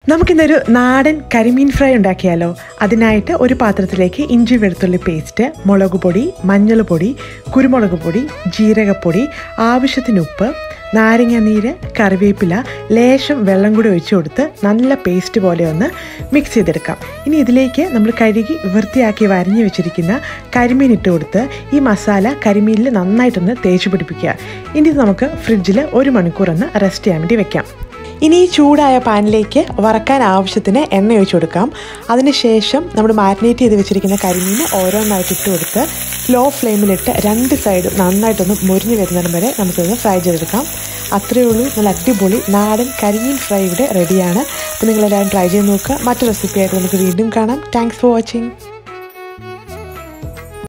നമുക്കിന്നൊരു നാടൻ കരിമീൻ ഫ്രൈ ഉണ്ടാക്കിയാലോ അതിനായിട്ട് ഒരു പാത്രത്തിലേക്ക് ഇഞ്ചി വെളുത്തുള്ളി പേസ്റ്റ് മുളക് പൊടി മഞ്ഞൾ പൊടി കുരുമുളക് പൊടി ജീരകപ്പൊടി ആവശ്യത്തിന് ഉപ്പ് നാരങ്ങ നീര് കറിവേപ്പില ലേശം വെള്ളം കൂടി ഒഴിച്ചു കൊടുത്ത് നല്ല പേസ്റ്റ് പോലെ ഒന്ന് മിക്സ് ചെയ്തെടുക്കാം ഇനി ഇതിലേക്ക് നമ്മൾ കഴുകി വൃത്തിയാക്കി വരഞ്ഞു വെച്ചിരിക്കുന്ന കരിമീൻ ഇട്ട് കൊടുത്ത് ഈ മസാല കരിമീനിൽ നന്നായിട്ടൊന്ന് തേച്ച് പിടിപ്പിക്കുക ഇനി ഇത് നമുക്ക് ഫ്രിഡ്ജിൽ ഒരു മണിക്കൂർ ഒന്ന് റെസ്റ്റ് ചെയ്യാൻ വേണ്ടി വെക്കാം ഇനി ഈ ചൂടായ പാനിലേക്ക് വറക്കാൻ ആവശ്യത്തിന് എണ്ണ ഒഴിച്ചു കൊടുക്കാം അതിനുശേഷം നമ്മൾ മാരിനേറ്റ് ചെയ്ത് വെച്ചിരിക്കുന്ന കരിമീൻ ഓരോന്നായിട്ട് ഇട്ട് കൊടുത്ത് ലോ ഫ്ലെയിമിലിട്ട് രണ്ട് സൈഡും നന്നായിട്ടൊന്ന് മുരിഞ്ഞ് വരുന്നിടം വരെ നമുക്കൊന്ന് ഫ്രൈ ചെയ്തെടുക്കാം അത്രയേ ഉള്ളൂ നല്ല അടിപൊളി നാടൻ കരിമീൻ ഫ്രൈ ഇവിടെ റെഡിയാണ് അപ്പോൾ നിങ്ങളെല്ലാവരും ട്രൈ ചെയ്ത് നോക്കുക മറ്റു റെസിപ്പിയായിട്ട് നമുക്ക് വീണ്ടും കാണാം താങ്ക്സ് ഫോർ വാച്ചിങ്